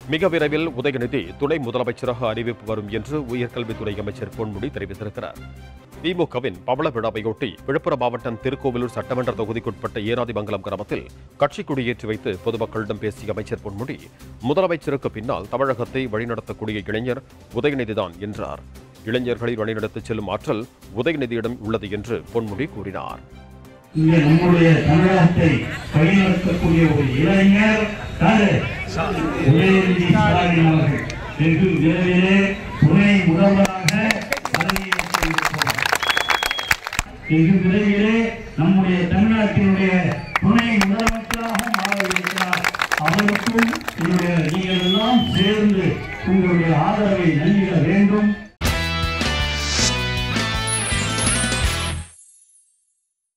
மிக விரைவில் உதயநிதி துணை முதலமைச்சராக அறிவிப்பு வரும் என்று உயர்கல்வித்துறை அமைச்சர் பொன்முடி தெரிவித்திருக்கிறார் திமுகவின் பவள விழாவையொட்டி விழுப்புரம் மாவட்டம் திருக்கோவிலூர் சட்டமன்ற தொகுதிக்குட்பட்ட ஏனாதிமங்கலம் கிராமத்தில் கட்சி கொடியேற்றி வைத்து பொதுமக்களிடம் பேசிய அமைச்சர் பொன்முடி முதலமைச்சருக்கு பின்னால் தமிழகத்தை வழிநடத்தக்கூடிய இளைஞர் உதயநிதிதான் என்றார் இளைஞர்களை வழிநடத்திச் செல்லும் ஆற்றல் உதயநிதியிடம் உள்ளது என்று பொன்முடி கூறினார் இங்கே நம்முடைய தமிழகத்தை வழிநடத்தக்கூடிய ஒரு இளைஞர் யாரு? உதயநிதி ஸ்டாலின் அவர்கள் வெகு விரைவிலே துணை முதல்வராக பதவியேற்க இருக்கிறார். வெகு விரைவிலே நம்முடைய தமிழ்நாட்டினுடைய துணை முதலமைச்சராக மாற இருக்கிறார் அவருக்கும் என்னுடைய நீங்கள் எல்லாம் சேர்ந்து உங்களுடைய ஆதரவை